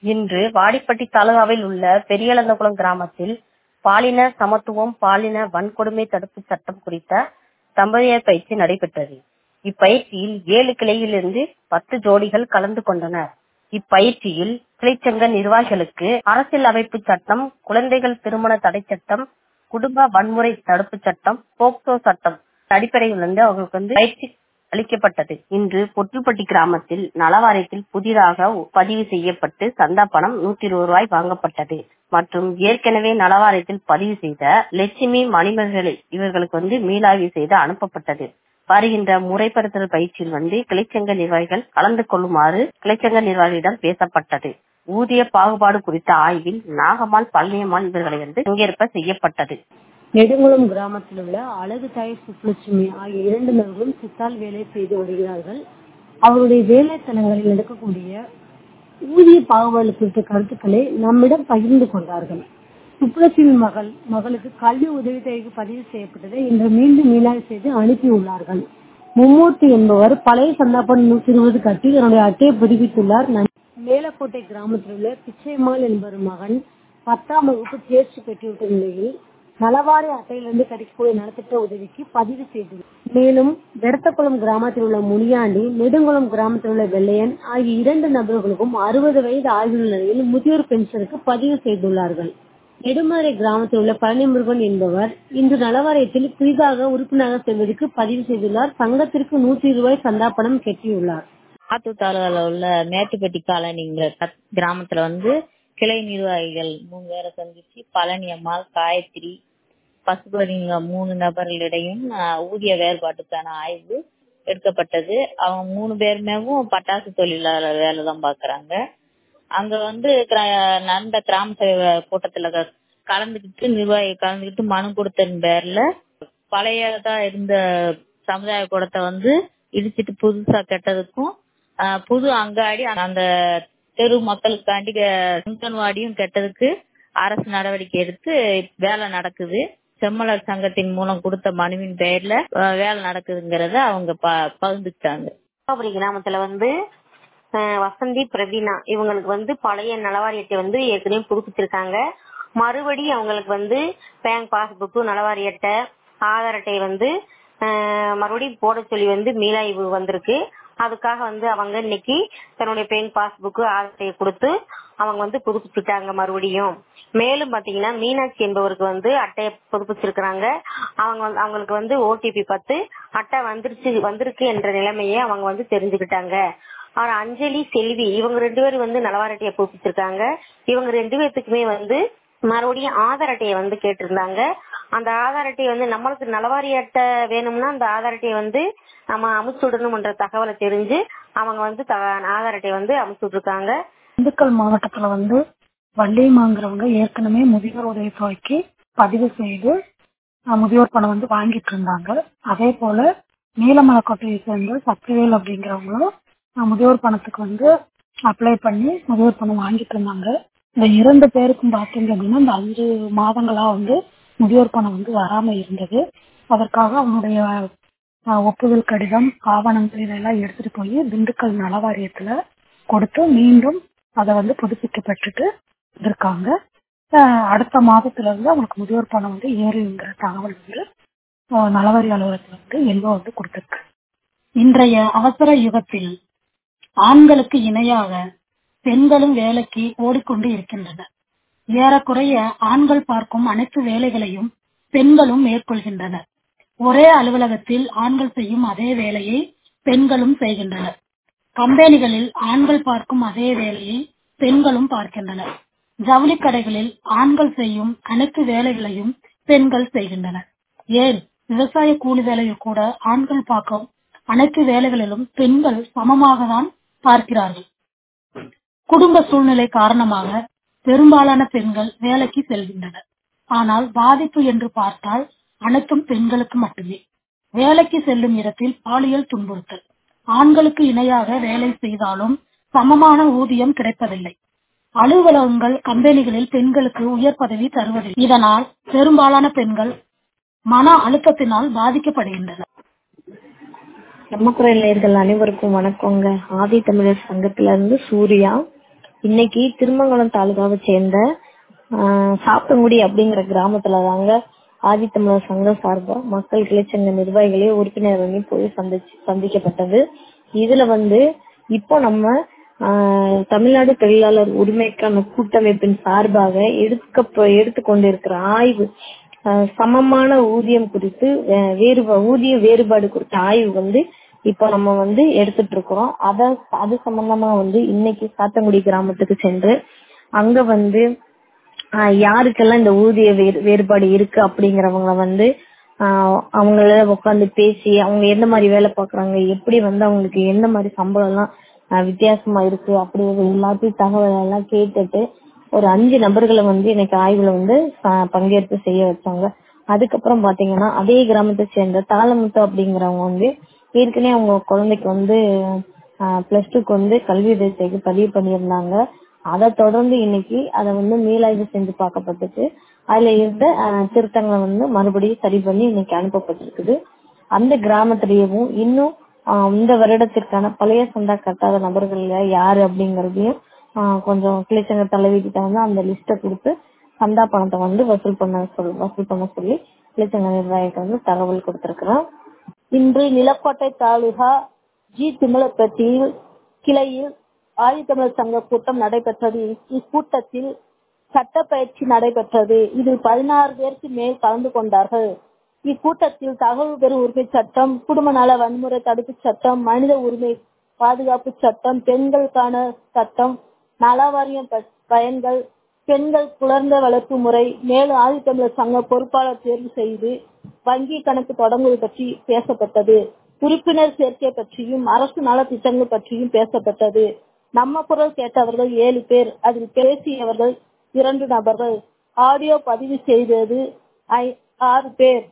இன்று வாடிப்பட்டி தாலுகாவில் உள்ள பெரியளந்தகுளம் கிராமத்தில் பாலின சமத்துவம் பாலின வன்கொடுமை தடுப்பு சட்டம் குறித்த தம்பதியர் பயிற்சி நடைபெற்றது இப்பயிற்சியில் ஏழு கிளையிலிருந்து பத்து ஜோடிகள் கலந்து கொண்டனர் இப்பயிற்சியில் கிளைச்சங்க நிர்வாகிகளுக்கு அரசியல் அமைப்பு சட்டம் குழந்தைகள் திருமண தடை சட்டம் குடும்ப வன்முறை தடுப்பு சட்டம் போக்சோ சட்டம் அடிப்படையில் வந்து அவங்களுக்கு வந்து பயிற்சி அளிக்கப்பட்டது இன்று பொட்டுப்பட்டி கிராமத்தில் நலவாரியத்தில் புதிதாக பதிவு செய்யப்பட்டு சந்தா பணம் நூத்தி இருபது ரூபாய் வாங்கப்பட்டது மற்றும் ஏற்கனவே நலவாரியத்தில் பதிவு செய்த லட்சுமி மணிமேகலை இவர்களுக்கு வந்து மீளாய்வு செய்து அனுப்பப்பட்டது வருகின்ற முறைப்படுத்தல் பயிற்சியில் வந்து கிளைச்சங்க நிர்வாகிகள் கலந்து கொள்ளுமாறு கிளைச்சங்க நிர்வாகிகளிடம் பேசப்பட்டது ஊதிய பாகுபாடு குறித்த ஆய்வில் நாகம்மாள் பழனியம்மாள் இவர்களை வந்து பங்கேற்ப செய்யப்பட்டது நெடுங்குளம் கிராமத்தில் உள்ள அழகு தாய் சுப்புலட்சுமி ஆகிய இரண்டு நபர்களும் சித்தால் வேலை செய்து வருகிறார்கள் அவருடைய வேலை தலங்களில் நடக்கக்கூடிய ஊதிய பாகுபாடு குறித்த கருத்துக்களை நம்மிடம் பகிர்ந்து கொண்டார்கள் சுப்புலட்சுமி மகள் மகளுக்கு கல்வி உதவித்தொகைக்கு பதிவு செய்யப்பட்டதை இன்று மீண்டும் மீளாய்வு செய்து அனுப்பியுள்ளார்கள் மும்மூர்த்தி என்பவர் பழைய சந்தாப்பன் நூற்றி இருபது கட்டி தன்னுடைய அட்டையை புதுப்பித்துள்ளார் மேலக்கோட்டை கிராமத்தில் உள்ள பிச்சைமால் என்பவர் மகன் பத்தாம் வகுப்பு தேர்ச்சி பெற்றுவிட்ட நிலையில் நலவாரி அட்டையிலிருந்து கிடைக்கக்கூடிய நலத்திட்ட உதவிக்கு பதிவு செய்துள்ளார் மேலும் வெடத்தக்குளம் கிராமத்தில் உள்ள முனியாண்டி நெடுங்குளம் கிராமத்தில் உள்ள வெள்ளையன் ஆகிய இரண்டு நபர்களுக்கும் அறுபது வயது ஆகியுள்ள நிலையில் முதியோர் பென்ஷனுக்கு பதிவு செய்துள்ளார்கள் நெடுமறை கிராமத்தில் உள்ள பழனிமுருகன் என்பவர் இன்று நலவாரியத்தில் புதிதாக உறுப்பினராக செல்வதற்கு பதிவு செய்துள்ளார் சங்கத்திற்கு நூற்றி ரூபாய் சந்தா பணம் கட்டியுள்ளார் ஆத்தூர் தாலுகால உள்ள மேட்டுப்பட்டி காலனிங்கிற கிராமத்துல வந்து கிளை நிர்வாகிகள் மூணு பேரை சந்திச்சு பழனி அம்மாள் காயத்ரி பசுபதிங்க மூணு நபர்களிடையும் ஊதிய வேறுபாட்டுக்கான ஆய்வு எடுக்கப்பட்டது அவங்க மூணு பேருமேவும் பட்டாசு தொழிலாளர் வேலை தான் பாக்குறாங்க அங்க வந்து நடந்த கிராம சபை கூட்டத்துல கலந்துக்கிட்டு நிர்வாகி கலந்துக்கிட்டு மனு கொடுத்தன் பேர்ல பழையதா இருந்த சமுதாய கூடத்தை வந்து இடிச்சிட்டு புதுசா கெட்டதுக்கும் புது அங்காடி அந்த தெரு மக்களுக்காண்டி அங்கன்வாடியும் கெட்டதுக்கு அரசு நடவடிக்கை எடுத்து வேலை நடக்குது செம்மலர் சங்கத்தின் மூலம் கொடுத்த மனுவின் பெயர்ல வேலை நடக்குதுங்கிறத அவங்க பகிர்ந்துக்கிட்டாங்க கிராமத்துல வந்து வசந்தி பிரவீனா இவங்களுக்கு வந்து பழைய நலவாரியத்தை வந்து ஏற்கனவே புதுப்பிச்சிருக்காங்க மறுபடி அவங்களுக்கு வந்து பேங்க் பாஸ்புக் நலவாரி அட்டை ஆதார் அட்டை வந்து மறுபடியும் போட சொல்லி வந்து மீளாய்வு வந்திருக்கு அதுக்காக வந்து அவங்க இன்னைக்கு தன்னுடைய பேங்க் பாஸ்புக் ஆதார் அட்டையை கொடுத்து அவங்க வந்து புதுப்பிச்சுட்டாங்க மறுபடியும் மேலும் பாத்தீங்கன்னா மீனாட்சி என்பவருக்கு வந்து அட்டையை புதுப்பிச்சிருக்கிறாங்க அவங்க அவங்களுக்கு வந்து ஓடிபி பத்து அட்டை வந்துருச்சு வந்திருக்கு என்ற நிலைமையை அவங்க வந்து தெரிஞ்சுக்கிட்டாங்க அவர் அஞ்சலி செல்வி இவங்க ரெண்டு பேரும் வந்து நலவார அட்டையை புதுப்பிச்சிருக்காங்க இவங்க ரெண்டு பேர்த்துக்குமே வந்து மறுபடியும் ஆதார் அட்டையை வந்து கேட்டிருந்தாங்க அந்த ஆதார் அட்டையை வந்து நம்மளுக்கு நலவாரி அட்டை வேணும்னா அந்த ஆதார் அட்டையை வந்து நம்ம அமுச்சு விடணும்ன்ற தகவலை தெரிஞ்சு அவங்க வந்து ஆதார் அட்டையை வந்து அமுச்சு விட்டுருக்காங்க திண்டுக்கல் மாவட்டத்துல வந்து வள்ளியமாங்கிறவங்க ஏற்கனவே முதியோர் உதவித்தொகைக்கு பதிவு செய்து முதியோர் பணம் வந்து வாங்கிட்டு இருந்தாங்க அதே போல நீலமலைக்கோட்டையை சேர்ந்த சக்திவேல் அப்படிங்கிறவங்களும் முதியோர் பணத்துக்கு வந்து அப்ளை பண்ணி முதியோர் பணம் வாங்கிட்டு இருந்தாங்க இந்த இரண்டு பேருக்கும் பாத்தீங்க அப்படின்னா இந்த அஞ்சு மாதங்களா வந்து முதியோர் பணம் வந்து வராம இருந்தது அதற்காக அவனுடைய ஒப்புதல் கடிதம் ஆவணங்கள் இதெல்லாம் எடுத்துட்டு போய் திண்டுக்கல் நலவாரியத்துல கொடுத்து மீண்டும் அதை வந்து புதுப்பிக்கப்பட்டுட்டு இருக்காங்க அடுத்த மாதத்துல இருந்து அவங்களுக்கு முதியோர் பணம் வந்து ஏறுங்கிற தகவல் வந்து நலவாரி அலுவலகத்துல வந்து எல்லோ வந்து கொடுத்திருக்கு இன்றைய அவசர யுகத்தில் ஆண்களுக்கு இணையாக பெண்களும் வேலைக்கு ஓடிக்கொண்டு இருக்கின்றனர் ஏறக்குறைய ஆண்கள் பார்க்கும் அனைத்து வேலைகளையும் பெண்களும் மேற்கொள்கின்றனர் ஒரே அலுவலகத்தில் ஆண்கள் செய்யும் அதே வேலையை பெண்களும் செய்கின்றனர் கம்பெனிகளில் ஆண்கள் பார்க்கும் அதே வேலையை பெண்களும் பார்க்கின்றனர் ஜவுளி கடைகளில் ஆண்கள் செய்யும் அனைத்து வேலைகளையும் பெண்கள் செய்கின்றனர் ஏன் விவசாய கூலி வேலையில் கூட ஆண்கள் பார்க்கும் அனைத்து வேலைகளிலும் பெண்கள் சமமாக தான் பார்க்கிறார்கள் குடும்ப சூழ்நிலை காரணமாக பெரும்பாலான பெண்கள் வேலைக்கு செல்கின்றனர் ஆனால் பாதிப்பு என்று பார்த்தால் அனைத்தும் பெண்களுக்கு மட்டுமே வேலைக்கு செல்லும் இடத்தில் பாலியல் துன்புறுத்தல் ஆண்களுக்கு இணையாக வேலை செய்தாலும் சமமான ஊதியம் கிடைப்பதில்லை அலுவலகங்கள் கம்பெனிகளில் பெண்களுக்கு உயர் பதவி தருவதில்லை இதனால் பெரும்பாலான பெண்கள் மன அழுத்தத்தினால் பாதிக்கப்படுகின்றனர் நம்ம குரல் நேர்கள் அனைவருக்கும் வணக்கங்க ஆதி தமிழர் சங்கத்துல இருந்து சூர்யா இன்னைக்கு திருமங்கலம் தாலுகாவை சேர்ந்த ஆஹ், சாத்தங்குடி அப்படிங்கிற கிராமத்துல தாங்க ஆதித்தமிழர் சங்கம் சார்பா மக்கள் கிளைச்சங்க நிர்வாகிகளே உறுப்பினர்களையும் போய் சந்திச்சு சந்திக்கப்பட்டது இதுல வந்து இப்போ நம்ம ஆஹ், தமிழ்நாடு தொழிலாளர் உரிமைக்கான கூட்டமைப்பின் சார்பாக எடுக்க எடுத்துக்கொண்டிருக்கிற ஆய்வு ஆஹ், சமமான ஊதியம் குறித்து வே- வேறு ஊதிய வேறுபாடு குறித்த ஆய்வு வந்து இப்போ நம்ம வந்து எடுத்துட்டு இருக்கிறோம் அத அது சம்பந்தமா வந்து இன்னைக்கு சாத்தங்குடி கிராமத்துக்கு சென்று அங்க வந்து ஆஹ் யாருக்கெல்லாம் இந்த ஊதிய வேறு வேறுபாடு இருக்கு அப்படிங்கறவங்கள வந்து ஆஹ் அவங்கள உட்காந்து பேசி அவங்க எந்த மாதிரி வேலை பாக்குறாங்க எப்படி வந்து அவங்களுக்கு எந்த மாதிரி சம்பளம் எல்லாம் ஆஹ் வித்தியாசமா இருக்கு அப்படிங்கிற எல்லாத்தையும் தகவல் எல்லாம் கேட்டுட்டு ஒரு அஞ்சு நபர்களை வந்து இன்னைக்கு ஆய்வுல வந்து ஆஹ் பங்கேற்பு செய்ய வச்சாங்க அதுக்கப்புறம் பாத்தீங்கன்னா அதே கிராமத்தை சேர்ந்த தாளமுத்து அப்படிங்கிறவங்க வந்து ஏற்கனவே அவங்க குழந்தைக்கு வந்து பிளஸ் டூக்கு வந்து கல்வி உதவித்தொகைக்கு பதிவு பண்ணியிருந்தாங்க அதை தொடர்ந்து இன்னைக்கு அதை வந்து மீளாய்வு செஞ்சு பார்க்கப்பட்டுச்சு அதுல இருந்த ஆஹ், திருத்தங்களை வந்து மறுபடியும் சரி பண்ணி இன்னைக்கு அனுப்பப்பட்டிருக்குது அந்த கிராமத்திலேயும் இன்னும் ஆஹ், இந்த வருடத்திற்கான பழைய சந்தா கட்டாத நபர்கள் யாரு அப்படிங்கறதையும் ஆஹ், கொஞ்சம் கிளைச்சங்க தலைவிக்கிட்ட வந்து அந்த லிஸ்ட கொடுத்து சந்தா பணத்தை வந்து வசூல் பண்ண சொல் வசூல் பண்ண சொல்லி கிளைச்சங்க நிர்வாகிக்கு வந்து தகவல் கொடுத்திருக்கிறோம் இன்று நிலக்கோட்டை தாலுகா ஜி திமலப்பட்டியில் கிளையில் ஆதித்தமிழர் சங்க கூட்டம் நடைபெற்றது இக்கூட்டத்தில் சட்ட பயிற்சி நடைபெற்றது இதில் பதினாறு பேருக்கு மேல் கலந்து கொண்டார்கள் இக்கூட்டத்தில் தகவல் பெறும் உரிமை சட்டம் குடும்ப நல வன்முறை தடுப்பு சட்டம் மனித உரிமை பாதுகாப்பு சட்டம் பெண்களுக்கான சட்டம் நலவாரியம் ப- பயன்கள் பெண்கள் குழந்தை வளர்ப்பு முறை மேலும் ஆதித்தமிழர் சங்க பொறுப்பாளர் தேர்வு செய்து வங்கி கணக்கு தொடங்குவது பற்றி பேசப்பட்டது உறுப்பினர் சேர்க்கை பற்றியும் அரசு நலத்திட்டங்கள் பற்றியும் பேசப்பட்டது நம்ம குரல் கேட்டவர்கள் ஏழு பேர் அதில் பேசியவர்கள் இரண்டு நபர்கள் ஆடியோ பதிவு செய்தது ஐ- ஆறு பேர்